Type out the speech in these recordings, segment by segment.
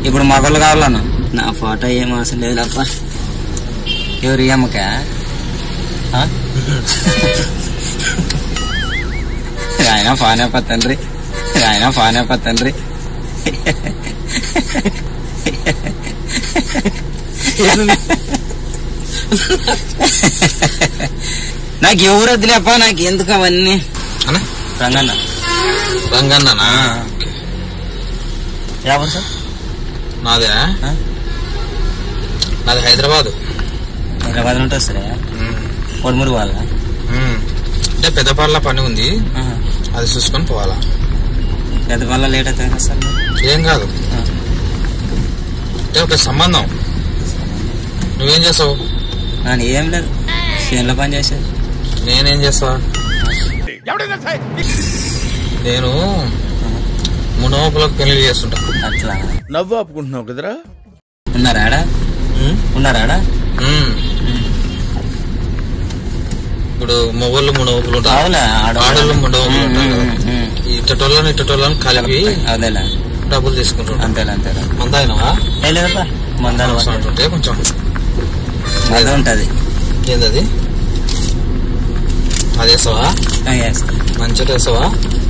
ఇప్పుడు మగళ్ళు కావాలన్నా నా ఫోటో ఏం అవసరం లేదు అప్ప ఎవరు ఈ అమ్మకా ఆ? ఆయన ఫాన్ అయిపో తండ్రి ఆయన ఫాన్ అయిపో తండ్రి నాకు ఎవరు వద్దులేప్ప నాకు ఎందుకు అవన్నీ అన్నా రంగన్న రంగన్ననా ఎవరు సార్ నాదే ఆ? నాది హైదరాబాద్ హైదరాబాద్ నుండి వస్తారా కొడుమూరు వాళ్ళ అంటే పెద్దపల్ల పని ఉంది అది చూసుకొని పోవాలా పెద్ద వల్ల లేట్ అవుతుంది కదా సార్ ఏం కాదు ఆ. అంటే ఒక సంబంధం నువ్వేం చేస్తావు ನಾನು ఏం లేదు చేనులో పని చేసేది నేనేం చేస్తా నేను మునోపులకు పెళ్లి చేస్తుంటా అట్లా నవ్వు ఆపుకుంటున్నావు కదరా ఉన్నారా ఆడ ఉమ్, ఉన్నారా ఆడ ఉమ్. ఇప్పుడు మొగోళ్ళు మునోపులు ఉంటారు అవునా ఆడోళ్ళు మునోపులు ఉంటారు కదా ఈ ఇట్టటోళ్ళని ఇట్టటోళ్ళని కలిపి అదేలా డబ్బులు తీసుకుంటుంటాం అంతేలా అంతేలా అందాయినవా ఏ లేదప్పా మందాలు ఉంటే కొంచెం మంద ఉంటది ఏందది అది వేసావా ఆ, వేస్తా. మంచిగా వేసావా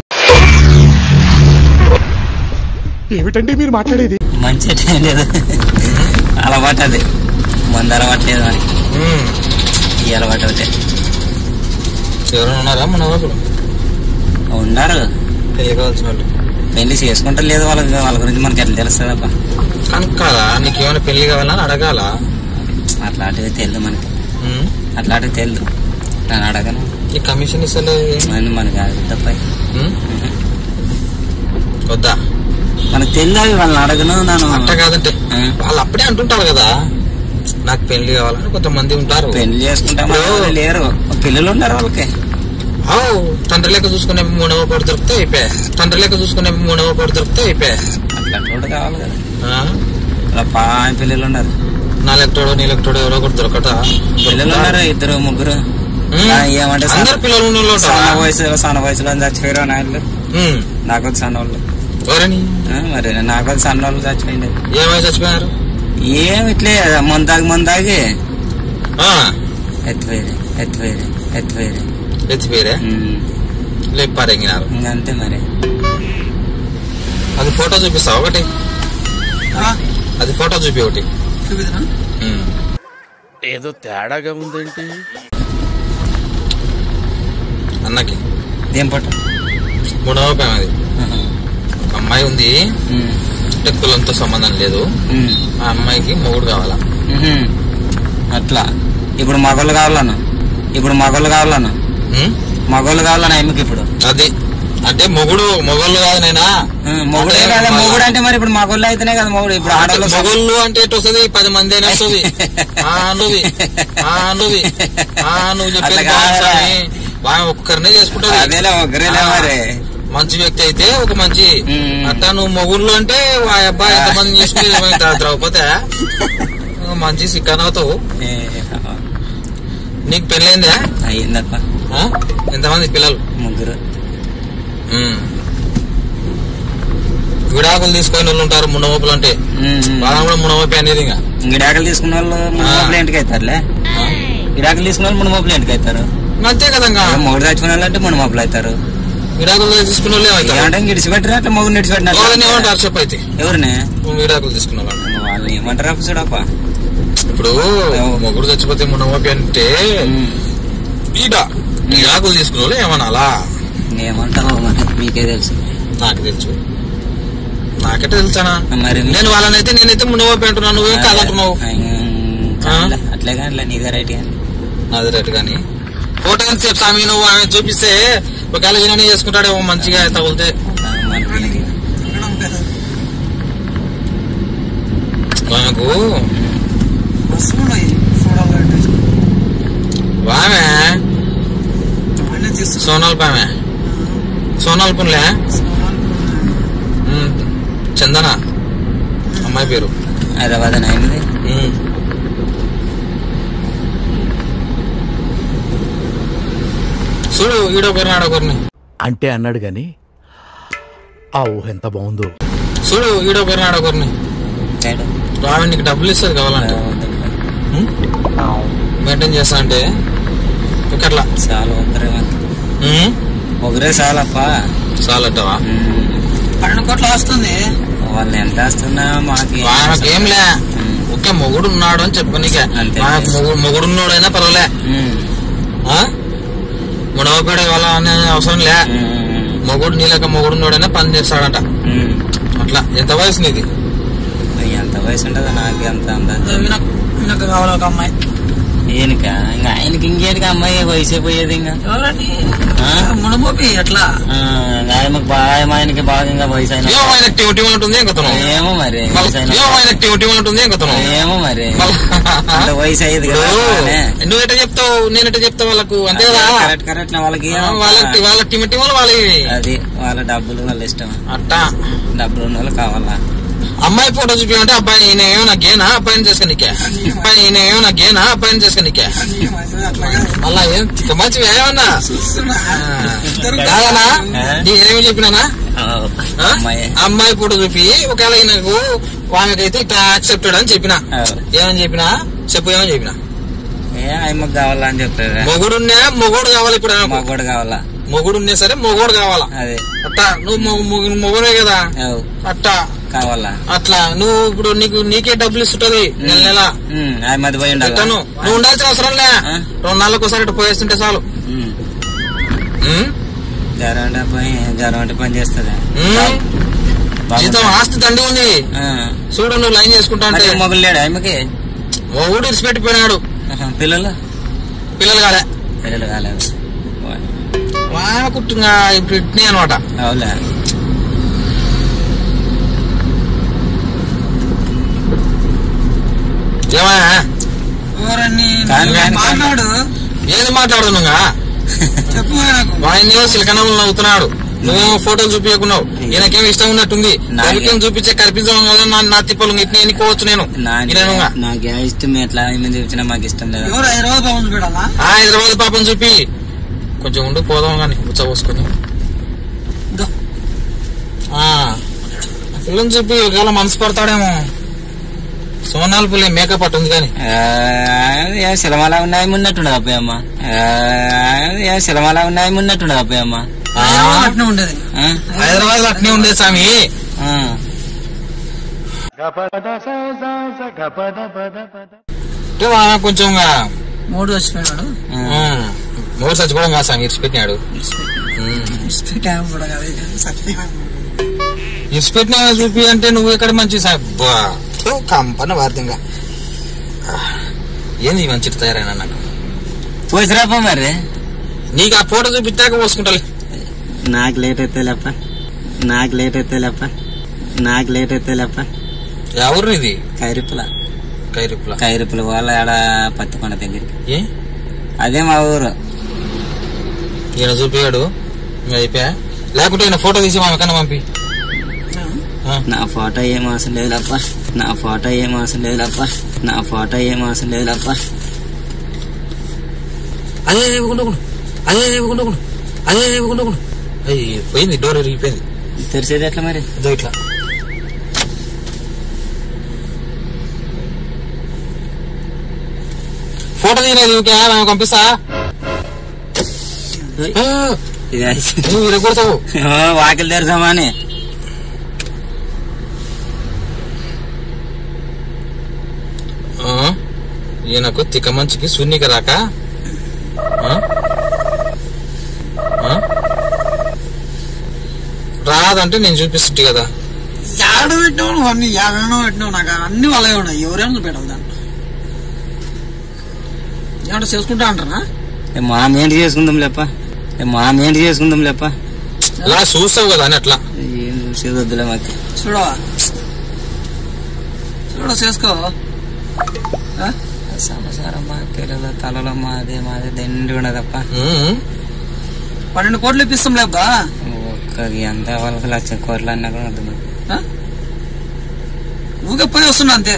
ఏమిటండి మీరు మాట్లాడేది మంచి ఏం లేదు అలవాటు అది మంద అలవాటు లేదు మరి ఉమ్. ఈ అలవాటు ఒకటే ఎవరైనా ఉన్నారా మన వాళ్ళు ఉన్నారు పెళ్లి కావాల్సిన వాళ్ళు పెళ్లి చేసుకుంటారు లేదు వాళ్ళకి వాళ్ళ గురించి మనకి ఎట్లా తెలుస్తుంది అబ్బా కనుక కాదా నీకు ఏమైనా పెళ్లి కావాలని అడగాల అట్లాంటివి తెలియదు మనకి ఉమ్. అట్లాంటివి తెలియదు నేను అడగను ఈ కమిషన్ ఇస్తలే మన- మనకి అది తప్ప ఉమ్. వద్దా మనకు తెలియదు అవి వాళ్ళని అడగను నేను అట్ట కాదంటే ఆ. వాళ్ళు అప్పుడే అంటుంటారు కదా నాకు పెళ్లి కావాలని కొంతమంది ఉంటారు పెళ్లి చేసుకుంటాం ఇప్పుడు- లేరు పిల్లలు ఉన్నారు వాళ్ళకి ఆవ్, తండ్రి లెక్క చూసుకునే మూడవ పాటు దొరికితే అయిపోయా తండ్రి లెక్క చూసుకునే మూడవ పాటు దొరికితే అయిపోయా అట్లాంటి వాడు కావాలి కదా ఆ? అలా పాయ పిల్లలు ఉన్నారు నా లెక్టోడో నీ లెక్టోడో ఎవరో ఒకటి దొరకట పిల్లలు ఉన్నారు ఇద్దరు ముగ్గురు ఉమ్. ఆ, ఏమంటే సన్న- అందరు పిల్లలు ఉన్న వాళ్ళు సన్న ఉంటారా? వయసులో సన్న వయసులో చచ్చిపోయారు నాయనలు ఉమ్. నాకు సన్న వాళ్ళు ఎవరని ఆ, మరి నాకు సన్న వాళ్ళు చచ్చిపోయింది ఏమై చచ్చిపోయారు ఏం ఇట్లే ముందాగి ముందాగి ఆ, ఎత్తిపోయేది ఎత్తిపోయేది ఎత్తిపోయేది ఎత్తిపోయారే ఉమ్, లేపు పారెంగినారు ఇంకంతే మరి అది ఫోటో చూపిస్తావు ఒకటి అది ఫోటో చూపి ఒకటి ఉమ్. ఏదో తేడాగా ఉందేంటి అన్నకి ఏం పట్టు మూడవ ప్రేమ అది ఆహా. ఒక అమ్మాయి ఉంది ఉమ్, అంటే కులంతో సంబంధం లేదు ఉమ్, ఆ అమ్మాయికి మొగుడు కావాలా ఉహుం. అట్లా ఇప్పుడు మగళ్ళు కావాలన్నా ఇప్పుడు మగళ్ళు కావాలన్నా ఉమ్? మగళ్ళు కావాలన్నా ఎమ్మకి ఇప్పుడు అది అంటే మొగుడు మొగళ్ళు కాదు నేనా ఆ, మొగుడే అంటే కదా మళ్ళా- మొగుడు అంటే మరి ఇప్పుడు మగళ్ళు అయితేనే కదా మొగుడు ఇప్పుడు అంటే ఆడవాళ్ళు మొగళ్ళు అంటే ఎటు వస్తుంది పది మంది అయినా వస్తుంది ఆ నువ్వు ఆ నువ్వు ఆ నువ్వు చెప్పేది అట్లా బాగుంది కాదురా. స్వామి. బాగా ఒక్కరినే చేసుకుంటది అదేలే ఒక్కరేలే ఆ, మరి మంచి వ్యక్తి అయితే ఒక మంచి ఉమ్. అట్టా నువ్వు మొగుళ్ళు అంటే ఆ అబ్బాయి ఎంతమంది చేసుకుని ఏమైతే ద్రౌపది మంచి సిక్కన్ అవుతావు ఏ, నీకు పెళ్ళైందా అయ్యిందప్ప ఆ? ఎంతమంది పిల్లలు ముగ్గురు ఉమ్. విడాకులు తీసుకొని వాళ్ళు ఉంటారు మున్నమోపులు అంటే ఉమ్, ఉమ్. వాళ్ళని కూడా మున్నమోపి అనేది ఇంకా గిడాకులు తీసుకున్న వాళ్ళు మూడు ఆ. మోపులు ఇంటికి అవుతారులే ఆ? గిడాకులు తీసుకున్న వాళ్ళు మూడు మోపులు ఇంటికి అవుతారు అంతే కదా ఇంకా మూడు చచ్చిపోయిన వాళ్ళు అంటే మూడు మోపులు అవుతారు విడాకులు తీసుకున్న వాళ్ళు ఏమవుతారు ఏమంటే గిడిచిపెట్టారు అట్లా మొగ్గు వాళ్ళని నిడిచిపెట్టినట్టు ఏమంటారు చెప్పైతే ఎవరిని నువ్వు విడాకులు తీసుకున్న వాళ్ళు వాళ్ళని ఏమంటారు అప్ప చూడప్ప ఇప్పుడు మొగుడు చచ్చిపోతే మున్నమోపి అంటే ఈడ విడాకులు తీసుకున్న వాళ్ళు ఏమనాలా ఏమంటావు మరి మీకే తెలుసు నాకు తెలుసు నాకైతే తెలుసానా మరి నేను వాళ్ళనైతే నేనైతే మున్నమోపి అంటున్నాను నువ్వేం కాదంటున్నావు ఉమ్, కాదులే. అట్లే కానీ నీదే రైట్ కానీ నాది రైట్ కానీ ఫోటో ఎంతసేపు స్వామి నువ్వు ఆమె చూపిస్తే ఒకవేళ ఈయననే చేసుకుంటాడేమో మంచిగా తగులితే ఆ, మనకి ఆమెకు ఆమె సోనాల్ పామె సోనాల్ పున్లే ఉమ్, చందన అమ్మాయి పేరు హైదరాబాద్ అని అయింది ఉమ్. చూడు ఈడొకరిని ఆడొకరిని అంటే అన్నాడు గాని ఆ ఊహ ఎంత బాగుందో చూడు ఈడొకరిని ఆడొకరిని తేడా ఆమె నీకు డబ్బులు ఇస్తుంది కావాలంటే మెయింటైన్ చేస్తా అంటే ఓకే అట్లా చాలా ఒకరే ఉమ్? ఒకరే చాలప్ప చాలా అంటావా పన్నెండు కోట్లు వస్తుంది వాళ్ళు ఎంత వేస్తున్నా మాకు ఆమెకి ఏం లే ఒకే మొగుడు ఉన్నాడు అని చెప్పు నీకే అంతే. ఆమెకు మొగుడు మొగుడు ఉన్నాడైనా పర్వాలే ఆ? మునవపేడ వాళ్ళ అనే అవసరం లే మొగుడు నీలక మొగుడు ఉన్నాడైనా పని చేస్తాడంట అట్లా ఎంత వయసు నీది ఎంత వయసు ఉంటుందో నాకు ఎంత అందాజు నాకు నాకు కావాలి ఒక అమ్మాయి ఈయనక ఇంకా ఆయనకి ఇంకేటికి అమ్మాయి వయసు అయిపోయేది ఇంకా ఎవరండి ఆ? మునమోపి ఎట్లా ఆ, ఆయనకు బాగా ఆయనకి బాగా ఇంకా వయసు అయిన ఏమో ఆయన టీవీ ఉంటుంది ఇంకతను ఏమో మరి వయసు అయిన ఏమో ఆయన టీవీ ఉంటుంది ఇంకతను ఏమో మరి అంత వయసు అయ్యేది కదా అలానే. నువ్వు ఎట్లా చెప్తావు నేను ఎట్లా చెప్తావు వాళ్ళకు అంతే కదా కరెక్ట్ కరెక్ట్ వాళ్ళకి ఆ, వాళ్ళకి వాళ్ళ టీమ్ టీం వాళ్ళు వాళ్ళకి అది వాళ్ళ డబ్బులు వాళ్ళ ఇష్టం అట్టా డబ్బులు ఉన్న వాళ్ళు కావాలా అమ్మాయి ఫోటో చూపించమంటే అబ్బాయి ఈయన ఏమో నా గేనా అబ్బాయిని చేసుకోనికే అబ్బాయి ఈయన ఏమో నా గేనా అబ్బాయిని చేసుకోనికే మళ్ళా ఏం తిక్క మంచి ఏమన్నా కాదనా నేనేమి చెప్పినానా ఆ, ఆ? అమ్మాయి అమ్మాయి ఫోటో చూపి ఒకవేళ ఈయనకు ఆమెకైతే ఇట్లా యాక్సెప్టెడ్ అని చెప్పిన ఆ, ఏమని చెప్పినా చెప్పు ఏమని చెప్పిన ఏ ఆయమ్మకి కావాలా అని చెప్పారు మొగుడున్నా మొగోడు కావాలి ఇప్పుడు ఆమెకు. మాకు కూడా కావాలా మొగుడున్నా సరే మొగోడు కావాలా అదే అట్టా నువ్వు మొ- మొ- మొగుడే కదా అవు, అట్టా కావాలా అట్లా నువ్వు ఇప్పుడు నీకు నీకే డబ్బులు ఇస్తుంటది నెల నెల ఉమ్, ఆ మధ్య పోయి ఉండాలా ఎట్టను నువ్వు ఉండాల్సిన అవసరం లే ఆ? రెండు నెలలకు ఒకసారి ఇటు పోయేస్తుంటే చాలు ఉమ్, ఉమ్? జ్వరం అంటే పని జ్వరం అంటే పని చేస్తుంది ఉమ్? జీతం ఆస్తి దండి ఉంది ఆ, చూడు నువ్వు లైన్ చేసుకుంటా అంటే మరి మొగుడు లేడు ఆయమ్మకి ఊడు ఇడిచిపెట్టిపోయినాడు ఆహా, పిల్లలు పిల్లలు కాలే పిల్లలు కాలేదు వాన కుట్టింగా ఇప్పుడు ఇట్ని అనమాట అవులే ఏమయ్యా ఎవరని కాని, కాని, కాని. మాట్లాడు ఏది మాట్లాడుతున్నాగా చెప్పు నాకు వాయినేమో సిలకనంలో నవ్వుతున్నాడు నువ్వేమో ఫోటోలు చూపించకున్నావు ఈయనకేమో ఇష్టం ఉన్నట్టుంది నాకే- ఎవరికేం చూపించే కనిపించడం కదా నా నా తిప్పలు ఇట్ని ఎన్నుకోవచ్చు నేను ఈయననుగా. నాకు ఇష్టం ఎట్లా ఏమని చూపించినా మాకు ఇష్టం లేదు ఎవరు హైదరాబాద్ పవన్ చూడాలా ఆ హైదరాబాద్ పాపం చూపి కొంచెం ఉండి పోదాం కానీ ఉచ్చ పోసుకొని ఇదో. ఆ పిల్లని చూపి ఒకవేళ మనసు పడతాడేమో సోనాల పిల్ల మేకప్ అట్టు ఉంది కానీ ఏ సిలమలా ఉన్నాయి ఉన్నట్టున్నది అబ్బాయమ్మ ఏ సిలమలా ఉన్నాయి ఉన్నట్టున్నది అబ్బాయమ్మ ఆ, అట్నే ఉండేది ఆ? హైదరాబాద్ లో అట్నే ఉండే స్వామి ఆ. అంటే ఆమె కొంచెం ఇంకా, మూడు వచ్చిపోయినాడు ఆ. ఉమ్, మూడు చచ్చిపోవడం కాదు స్వామి ఇడిచిపెట్టినాడు ఇష్టం కూడా కాదు ఇది సత్యం ఇడిచిపెట్టిన చూపి అంటే నువ్వు ఇక్కడ మంచి కంపన వార్తంగా ఏంది ఈ మంచి తయారైనా నాకు పోసిరాపా మరి నీకు ఆ ఫోటో చూపించాక పోసుకుంటాలి నాకు లేట్ అయితే లేప నాకు లేట్ అయితే లేప నాకు లేట్ అయితే లేప ఎవరు ఇది కైరిపుల కైరిపుల కైరిపుల వాళ్ళ ఆడ పత్తికొండ దగ్గరికి ఏ అదే మా ఊరు ఈయన చూపించాడు ఇంకా అయిపోయా లేకుంటే ఈయన ఫోటో తీసి మా కన్నా పంపి ఆ, నా ఫోటో ఏం అవసరం లేదు లప్ప నా ఫోటో ఏం అవసరం లేదు లప్ప నా ఫోటో ఏం అవసరం లేదు లప్ప అదే అదే ఇవ్వకుండా కొను. అదే అదే ఇవ్వకుండా కొను. అదే అదే ఇవ్వకుండా కొను. అయ్యి పోయింది డోర్ విరిగిపోయింది తెరిచేది ఎట్లా మరి ఇదో ఇట్లా ఫోటో తీయలేదు ఊరికే మేము పంపిస్తా ఆ, ఇది నువ్వు విరగొడతావు వాకిలు తెరసామా అని ఆ, ఈయనకు తిక్క మంచికి శూన్యక రాక ఆ? ఆ? రాదంటే నేను చూపిస్తుంటే కదా యాడ పెట్టినావు నువ్వు అన్ని యాడనో పెట్టినావు నాకు అన్ని వాళ్ళే ఉన్నాయి ఎవరేమో పెట్టాలి దాంట్లో ఏమంటే చేసుకుంటా అంటారా ఏ మామ ఏంటి చేసుకుందాం లేప ఏ మామ ఏంటి చేసుకుందాం లేప ఇలా చూస్తావు కదా అని అట్లా ఏం చూసేది వద్దులే మాకు చూడవా చూడ చేసుకో ఆ? సంసారం మా పిల్లల తలలో మాదే మాదే దండి ఉండదప్ప ఉమ్. పన్నెండు కోట్లు ఇప్పిస్తాం లేబ్బా ఒక్క ఎంత వాళ్ళకి లక్ష కోట్లు అన్నా కూడా వద్దు మాకు. ఊకే పోయి వస్తున్నా అంతే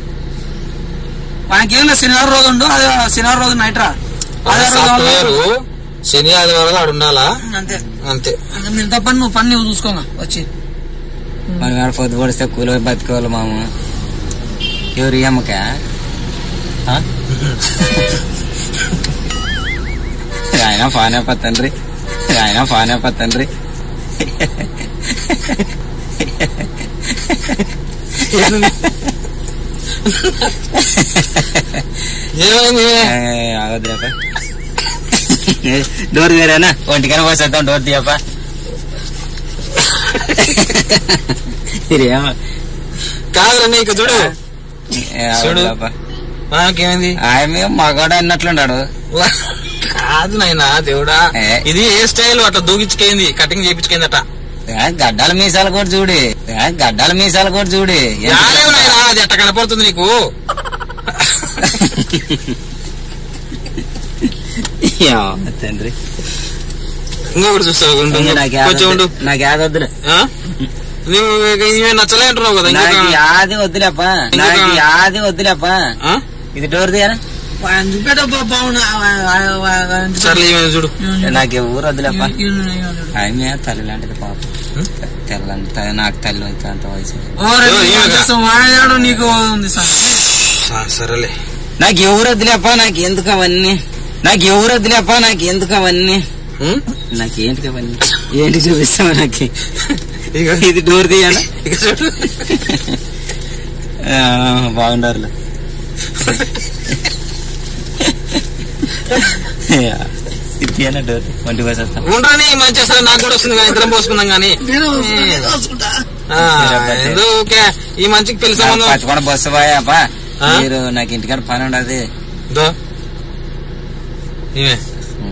మనకేం లేదు శనివారం రోజు ఉండు అదే శనివారం రోజు నైట్ రా అదే రోజు సాఫ్ట్వేర్ వాళ్ళు- శని ఆదివారాలు ఆడు ఉండాలా అంతే అంతే ఇంకా మిగతా పని నువ్వు పని నువ్వు చూసుకోగా వచ్చి మనం ఆడ పొద్దు పడిస్తే కూలి పోయి బతికేవాళ్ళు మామ ఎవరు ఈ అమ్మక ఆయన ఫాన్ అయిపోతండ్రి ఆయన ఫాన్ అయిపోతండ్రి ఏమైంది ఆగొద్దులేప డోర్ తీరేనా ఒంటికైనా పోసేద్దాం డోర్ తీయప్ప ఇదేమో కాదురా నీకు చూడు చూడు. నాకేమైంది ఆయన మగాడు అన్నట్లున్నాడు కాదు నాయనా దేవుడా ఏ. ఇది ఏ స్టైల్ అట్లా దూకించుకైంది కటింగ్ చేయించుకైందట ఏ, గడ్డాల మీసాలు కూడా చూడి ఏ, గడ్డాల మీసాలు కూడా చూడి రాలేవు నాయనా అది ఎట్ట కనపడుతుంది నీకు యా, తండ్రి ఇంకొకటి చూస్తావు ఉండు, ఉండు. నాకు కొంచెం ఉండు యాదొద్దు- నాకు యాదొద్దులే ఆ? నువ్వు ఇవే నచ్చలే అంటున్నావు కదా నాకు ఇంకొక యాది వద్దులేప్ప నాకు ఇంకొక- యాది వద్దులేప్ప ఆ? ఇది డోర్ తీయనా ఆయన చూపేటప్పుడు బాగున్నా సర్లే ఈమె చూడు నాకు ఎవరు వద్దులేప్ప ఆమె తల్లి లాంటిది పాప తెల్లంత నాకు తల్లి అయితే అంత వయసు వాడాడు నీకు ఉంది సార్ ఆ, సరేలే నాకు ఎవరు వద్దులేప్ప నాకు ఎందుకు అవన్నీ నాకు ఎవరు వద్దులేప్ప నాకు ఎందుకు అవన్నీ ఉం? నాకు ఏంటి అవన్నీ ఏంటి చూపిస్తావు నాకు ఇక ఇది డోర్ తీయనా ఇక చూడు ఆ, బాగుండారులే యా, ఇది తీయనా డోర్ వంటి పోసేస్తా ఉండని మంచి అసలు నాకు కూడా వస్తుంది కానీ ఇద్దరం పోసుకుందాం కానీ నేను రాసుకుంటా. ఆ, ఎందుకు ఓకే ఈ మంచికి పెళ్లి సంబంధం పట్టుకొని బస్సు పోయాపా ఆ? మీరు నాకు ఇంటికాడ పని ఉండదు దో ఈమె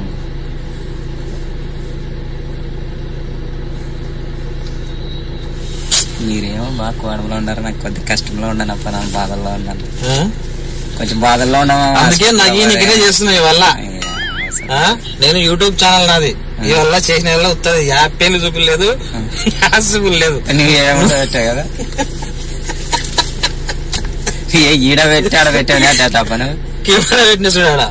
మీరేమో బాగా కోడలో ఉండారు నాకు కొద్ది కష్టంలో ఉన్నాను అప్ప నాకు బాధల్లో ఉన్నాను ఆ? కొంచెం బాధల్లో ఉన్నాము అందుకే నాకు ఈ నిగ్నే చేస్తున్నాయి వల్ల ఆ? నేను యూట్యూబ్ ఛానల్ నాది ఈ వల్ల చేసిన వల్ల వస్తుంది యాప్ పేర్లు చూపిలేదు యాప్ చూపిలేదు నువ్వేమో పెట్టావు కదా ఏ ఈడ పెట్టి ఆడ పెట్టావు తప్పను కెమెరా పెట్టిన చూడాడా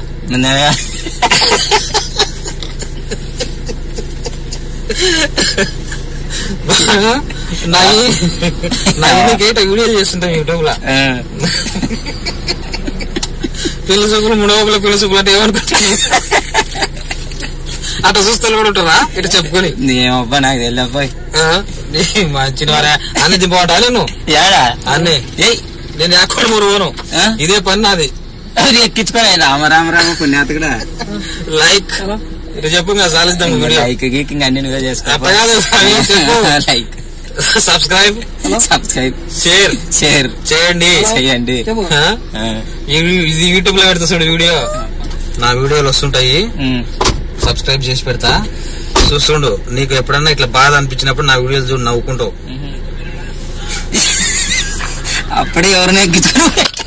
నాకు నాకు కేట వీడియోలు చేస్తుంటాం యూట్యూబ్ లో పిల్ల సూపులు ముడవకుల పిల్ల సూపులు అంటే ఏమనుకుంటాను అట్లా చూస్తే కూడా ఉంటారా ఇటు చెప్పుకొని ఏమబ్బా నాకు తెలియపోయి ఆ? నీ మంచి వారా అన్ని దింపబడ్డా నువ్వు ఏడా అన్ని ఏయ్ నేను ఎక్కడ మూడు పోను ఆ? ఇదే పని నాది అది ఎక్కించుకోలే రామ రామ రామ పుణ్యాత కూడా లైక్ ఇటు చెప్పు ఇంకా సాలిద్దాం వీడియో లైక్ గీక్ ఇంకా అన్ని నువ్వే చేసుకో అట్లా కాదు, అవి చెప్పు. Like subscribe subscribe share share చేయండి చేయండి ఆ? ఆ, ఈ- ఇది యూట్యూబ్ లో పెడతా చూడు వీడియో నా వీడియోలు వస్తుంటాయి ఉమ్. సబ్స్క్రైబ్ చేసి పెడతా చూస్తుండు నీకు ఎప్పుడన్నా ఇట్లా బాధ అనిపించినప్పుడు నా వీడియోలు చూడు నవ్వుకుంటావు అప్పుడే ఎవరిని ఎక్కించుకో